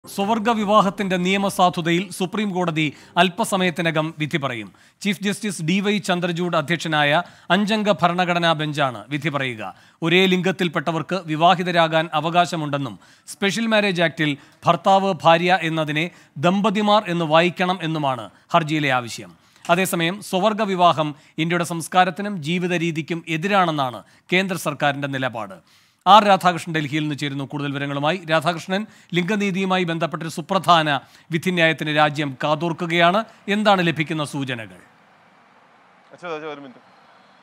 സ്വവർഗ വിവാഹത്തിന്റെ നിയമസാധുതയിൽ സുപ്രീം കോടതി അല്പസമയത്തിനകം വിധി പറയും chief justice D Y Chandrachud അധ്യക്ഷനായ അഞ്ചംഗ ഭരണഘടനാ ബെഞ്ചാണ് വിധി പറയുക ഒരേ ലിംഗത്തിൽപ്പെട്ടവർക്ക് വിവാഹിതരാകാൻ അവകാശമുണ്ടെന്നും സ്പെഷ്യൽ മാരേജ് ആക്ടിൽ ഭർത്താവ് ഭാര്യ എന്നതിനെ ദമ്പതിമാർ എന്ന് വായിക്കണം എന്നുമാണ് ഹർജിയിലെ ആവശ്യം അതേസമയം സ്വവർഗ വിവാഹം ഇന്ത്യയുടെ സംസ്കാരത്തിനും ജീവിത രീതിക്കും എതിരാണെന്നാണ് കേന്ദ്ര സർക്കാരിന്റെ നിലപാട് ആർ രാധാകൃഷ്ണൻ ഡൽഹിയിൽ നിന്ന് ചേരുന്നു കൂടുതൽ വിവരങ്ങളുമായി രാധാകൃഷ്ണൻ ലിംഗനീതിയുമായി ബന്ധപ്പെട്ടൊരു സുപ്രധാന വിധിന്യായത്തിന് രാജ്യം കാതോർക്കുകയാണ് എന്താണ് ലഭിക്കുന്ന സൂചനകൾ അച്ഛാ അച്ഛാ ഒരു മിനിറ്റ്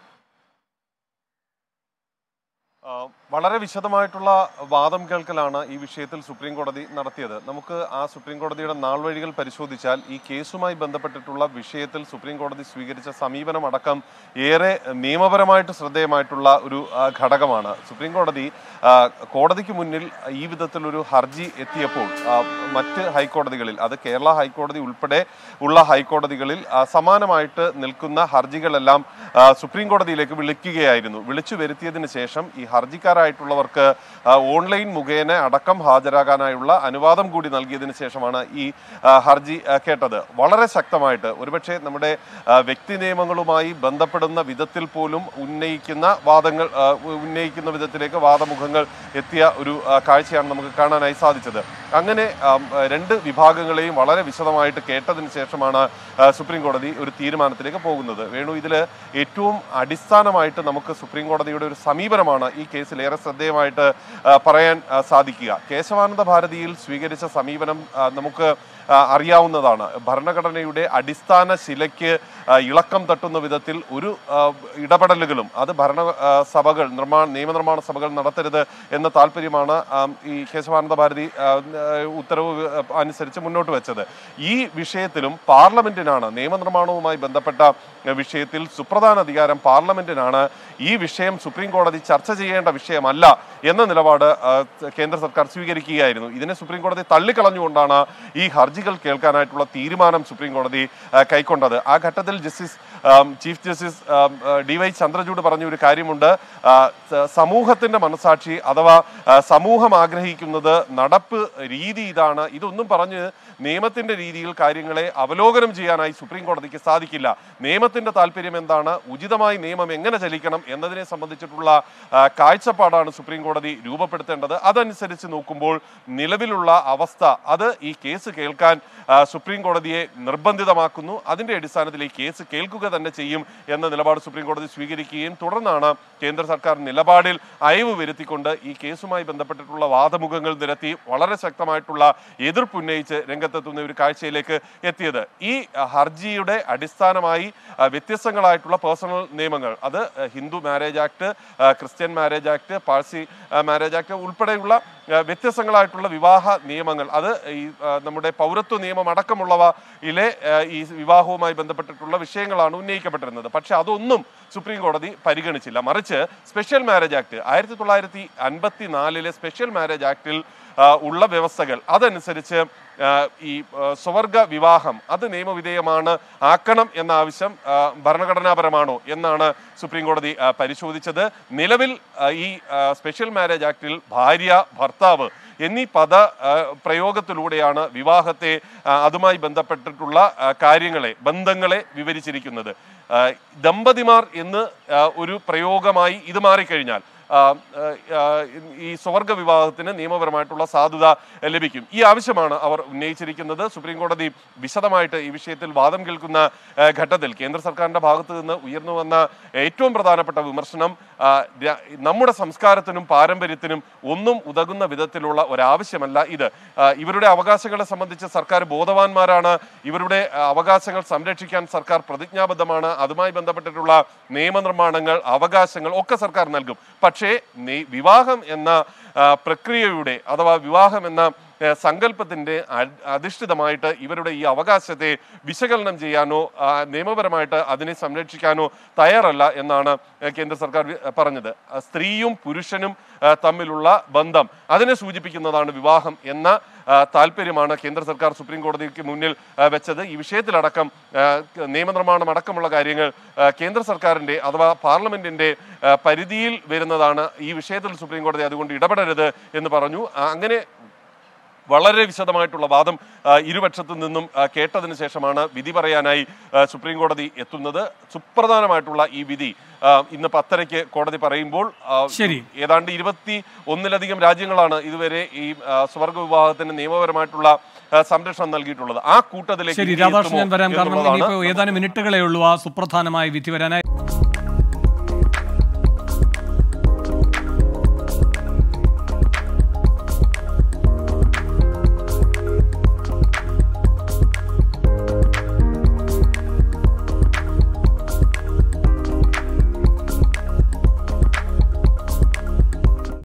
ആ, വളരെ വിശദമായിട്ടുള്ള വാദം കേൾക്കലാണ് ഈ വിഷയത്തിൽ സുപ്രീം കോടതി നടത്തിയത് നമുക്ക് ആ സുപ്രീം കോടതിയുടെ നാൾവഴികൾ പരിശോധിച്ചാൽ ഈ കേസുമായി ബന്ധപ്പെട്ടിട്ടുള്ള വിഷയത്തിൽ സുപ്രീം കോടതി സ്വീകരിച്ച സമീപനം അടക്കം ഏറെ നിയമപരമായിട്ട് ശ്രദ്ധേയമായിട്ടുള്ള ഒരു ആ, ഘടകമാണ് സുപ്രീം കോടതി ആ, കോടതിക്ക് മുന്നിൽ ഈ വിധത്തിലൊരു ഹർജി എത്തിയപ്പോൾ ആ, മറ്റ് ഹൈക്കോടതികളിൽ അത് കേരള ഹൈക്കോടതി ഉൾപ്പെടെ ഉള്ള ഹൈക്കോടതികളിൽ ആ, സമാനമായിട്ട് നിൽക്കുന്ന ഹർജികളെല്ലാം ആ, സുപ്രീം കോടതിയിലേക്ക് വിളിക്കുകയായിരുന്നു വിളിച്ചു വരുത്തിയതിന് ശേഷം ഈ ഹർജിക്കാരായിട്ടുള്ളവർക്ക് ആ, ഓൺലൈൻ മുഖേന അടക്കം ഹാജരാകാനായുള്ള അനുവാദം കൂടി നൽകിയതിന് ശേഷമാണ് ഈ ആ, ഹർജി ആ, കേട്ടത് വളരെ ശക്തമായിട്ട് ഒരുപക്ഷെ നമ്മുടെ ആ, വ്യക്തി നിയമങ്ങളുമായി ബന്ധപ്പെടുന്ന വിധത്തിൽ പോലും ഉന്നയിക്കുന്ന വാദങ്ങൾ ആ, ഉന്നയിക്കുന്ന വിധത്തിലേക്ക് വാദമുഖങ്ങൾ എത്തിയ ഒരു ആ, കാഴ്ചയാണ് നമുക്ക് കാണാനായി സാധിച്ചത് അങ്ങനെ ആം, രണ്ട് വിഭാഗങ്ങളെയും വളരെ വിശദമായിട്ട് കേട്ടതിന് ശേഷമാണ് ആ, സുപ്രീം കോടതി ഒരു തീരുമാനത്തിലേക്ക് പോകുന്നത് വേണു ഇതിൽ ഏറ്റവും അടിസ്ഥാനമായിട്ട് നമുക്ക് സുപ്രീം കോടതിയുടെ ഒരു സമീപനമാണ് ഈ കേസിൽ ഏറെ ശ്രദ്ധേയമായിട്ട് ആ, പറയാൻ ആ, സാധിക്കുക കേശവാനന്ദ ഭാരതിയിൽ സ്വീകരിച്ച സമീപനം ആ, നമുക്ക് ആ, അറിയാവുന്നതാണ് ഭരണഘടനയുടെ അടിസ്ഥാന ശിലയ്ക്ക് ആ, ഇളക്കം തട്ടുന്ന വിധത്തിൽ ഒരു ആ, ഇടപെടലുകളും അത് ഭരണ ആ, സഭകൾ നിർമ്മാണ നിയമനിർമ്മാണ സഭകൾ നടത്തരുത് എന്ന താല്പര്യമാണ് ആ, ഈ കേശവാനന്ദ ഭാരതി ആ, ആ, ഉത്തരവ് അനുസരിച്ച് മുന്നോട്ട് വെച്ചത് ഈ വിഷയത്തിലും പാർലമെന്റിനാണ് നിയമനിർമ്മാണവുമായി ബന്ധപ്പെട്ട വിഷയത്തിൽ സുപ്രധാന അധികാരം പാർലമെന്റിനാണ് ഈ വിഷയം സുപ്രീം കോടതി ചർച്ച ചെയ്യേണ്ട വിഷയമല്ല എന്ന നിലപാട് ആ, കേന്ദ്ര സർക്കാർ സ്വീകരിക്കുകയായിരുന്നു ഇതിനെ സുപ്രീം കോടതി തള്ളിക്കളഞ്ഞുകൊണ്ടാണ് ഈ ഹർജികൾ കേൾക്കാനായിട്ടുള്ള തീരുമാനം സുപ്രീം കോടതി ആ, കൈക്കൊണ്ടത് ആ ഘട്ടത്തിൽ justice um, chief justice um, ah, D Y Chandrachud പറഞ്ഞ ഒരു കാര്യമുണ്ട് ആ, സ- സമൂഹത്തിന്റെ മനസാക്ഷി അഥവാ ആ, സമൂഹം ആഗ്രഹിക്കുന്നത് നടപ്പ് രീതി ഇതാണ് ഇതൊന്നും പറഞ്ഞ് നിയമത്തിന്റെ രീതിയിൽ കാര്യങ്ങളെ അവലോകനം ചെയ്യാനായി സുപ്രീം കോടതിക്ക് സാധിക്കില്ല നിയമത്തിന്റെ താല്പര്യം എന്താണ് ഉചിതമായി നിയമം എങ്ങനെ ചലിക്കണം എന്നതിനെ സംബന്ധിച്ചിട്ടുള്ള ആ, കാഴ്ചപ്പാടാണ് സുപ്രീം കോടതി രൂപപ്പെടുത്തേണ്ടത് അതനുസരിച്ച് നോക്കുമ്പോൾ നിലവിലുള്ള അവസ്ഥ അത് ഈ കേസ് കേൾക്കാൻ ആ, സുപ്രീം കോടതിയെ നിർബന്ധിതമാക്കുന്നു അതിന്റെ അടിസ്ഥാനത്തിൽ ഈ കേസ് കേൾക്കുക തന്നെ ചെയ്യും എന്ന നിലപാട് സുപ്രീം കോടതി സ്വീകരിക്കുകയും തുടർന്നാണ് കേന്ദ്ര സർക്കാർ നിലപാടിൽ അയവ് വരുത്തിക്കൊണ്ട് ഈ കേസുമായി ബന്ധപ്പെട്ടിട്ടുള്ള വാദമുഖങ്ങൾ നിരത്തി വളരെ ശക്തമായിട്ടുള്ള എതിർപ്പുന്നയിച്ച് രംഗത്തെത്തുന്ന ഒരു കാഴ്ചയിലേക്ക് എത്തിയത് ഈ ആ, ഹർജിയുടെ അടിസ്ഥാനമായി ആ, വ്യത്യസ്തങ്ങളായിട്ടുള്ള പേഴ്സണൽ നിയമങ്ങൾ അത് ആ, Hindu marriage act ah, Christian marriage act Parsi ah, marriage act ഉൾപ്പെടെയുള്ള ആ, വ്യത്യസ്തങ്ങളായിട്ടുള്ള വിവാഹ നിയമങ്ങൾ അത് ഈ ആ, നമ്മുടെ പൗരത്വ നിയമം അടക്കമുള്ളവയിലെ ആ, ഈ വിവാഹവുമായി ബന്ധപ്പെട്ടിട്ടുള്ള വിഷയങ്ങളാണ് ഉന്നയിക്കപ്പെട്ടിരുന്നത് പക്ഷെ അതൊന്നും സുപ്രീം കോടതി പരിഗണിച്ചില്ല മറിച്ച് സ്പെഷ്യൽ മാരേജ് ആക്ട് ആയിരത്തി തൊള്ളായിരത്തി അൻപത്തി നാലിലെ സ്പെഷ്യൽ മാരേജ് ആക്ടിൽ ആ, ഉള്ള വ്യവസ്ഥകൾ അതനുസരിച്ച് ആ, ഈ ആ, സ്വവർഗ വിവാഹം അത് നിയമവിധേയമാണ് ആക്കണം എന്ന ആവശ്യം ആ, ഭരണഘടനാപരമാണോ എന്നാണ് സുപ്രീം കോടതി ആ, പരിശോധിച്ചത് നിലവിൽ ആ, ഈ ആ, സ്പെഷ്യൽ മാരേജ് ആക്ടിൽ ഭാര്യ ഭർത്താവ് എന്നീ പദ ആ, പ്രയോഗത്തിലൂടെയാണ് വിവാഹത്തെ ആ, അതുമായി ബന്ധപ്പെട്ടിട്ടുള്ള ആ, കാര്യങ്ങളെ ബന്ധങ്ങളെ വിവരിച്ചിരിക്കുന്നത് ആ, ദമ്പതിമാർ എന്ന് ആ, ഒരു പ്രയോഗമായി ഇത് മാറിക്കഴിഞ്ഞാൽ ആ, ആ, ഈ സ്വവർഗ വിവാഹത്തിന് നിയമപരമായിട്ടുള്ള സാധുത ലഭിക്കും ഈ ആവശ്യമാണ് അവർ ഉന്നയിച്ചിരിക്കുന്നത് സുപ്രീം കോടതി വിശദമായിട്ട് ഈ വിഷയത്തിൽ വാദം കേൾക്കുന്ന ആ, ഘട്ടത്തിൽ കേന്ദ്ര സർക്കാരിന്റെ ഭാഗത്തു നിന്ന് ഉയർന്നു വന്ന ഏറ്റവും പ്രധാനപ്പെട്ട വിമർശനം ആ, ര- നമ്മുടെ സംസ്കാരത്തിനും പാരമ്പര്യത്തിനും ഒന്നും ഉതകുന്ന വിധത്തിലുള്ള ഒരാവശ്യമല്ല ഇത് ആ, ഇവരുടെ അവകാശങ്ങളെ സംബന്ധിച്ച് സർക്കാർ ബോധവാന്മാരാണ് ഇവരുടെ ആ, അവകാശങ്ങൾ സംരക്ഷിക്കാൻ സർക്കാർ പ്രതിജ്ഞാബദ്ധമാണ് അതുമായി ബന്ധപ്പെട്ടിട്ടുള്ള നിയമനിർമ്മാണങ്ങൾ അവകാശങ്ങൾ ഒക്കെ സർക്കാർ നൽകും പക്ഷേ നി- വിവാഹം എന്ന ആ, പ്രക്രിയയുടെ അഥവാ വിവാഹം എന്ന ആ, സങ്കല്പത്തിന്റെ അ- അധിഷ്ഠിതമായിട്ട് ഇവരുടെ ഈ അവകാശത്തെ വിശകലനം ചെയ്യാനോ ആ, നിയമപരമായിട്ട് അതിനെ സംരക്ഷിക്കാനോ തയ്യാറല്ല എന്നാണ് ആ, കേന്ദ്ര സർക്കാർ വി- പറഞ്ഞത് ആ, സ്ത്രീയും പുരുഷനും ആ, തമ്മിലുള്ള ബന്ധം അതിനെ സൂചിപ്പിക്കുന്നതാണ് വിവാഹം എന്ന ആ, താല്പര്യമാണ് കേന്ദ്ര സർക്കാർ സുപ്രീം കോടതിക്ക് മുന്നിൽ ആ, വെച്ചത് ഈ വിഷയത്തിലടക്കം ആ, നിയമനിർമ്മാണം അടക്കമുള്ള കാര്യങ്ങൾ ആ, കേന്ദ്ര സർക്കാരിന്റെ അഥവാ പാർലമെന്റിന്റെ ആ, പരിധിയിൽ വരുന്നതാണ് ഈ വിഷയത്തിൽ സുപ്രീം കോടതി അതുകൊണ്ട് ഇടപെടരുത് എന്ന് പറഞ്ഞു ആ, അങ്ങനെ വളരെ വിശദമായിട്ടുള്ള വാദം ആ, ഇരുപക്ഷത്തു നിന്നും ആ, കേട്ടതിന് ശേഷമാണ് വിധി പറയാനായി ആ, സുപ്രീം കോടതി എത്തുന്നത് സുപ്രധാനമായിട്ടുള്ള ഈ വിധി ആ, ഇന്ന് പത്തരയ്ക്ക് കോടതി പറയുമ്പോൾ ആ, ശരി. ഏതാണ്ട് ഇരുപത്തി ഒന്നിലധികം രാജ്യങ്ങളാണ് ഇതുവരെ ഈ ആ, സ്വർഗ വിവാഹത്തിന് നിയമപരമായിട്ടുള്ള ആ, സംരക്ഷണം നൽകിയിട്ടുള്ളത് ആ കൂട്ടത്തിലേക്ക് ശരി ഇന്ത്യ രാധാകൃഷ്ണൻ ഞാൻ എത്തുമോ വരാം കാരണം എന്നുള്ളതാണ് ഇനിയിപ്പോൾ ഏതാനും മിനിറ്റുകളേ ഉള്ളൂ ആ സുപ്രധാനമായ വിധി വരാനായി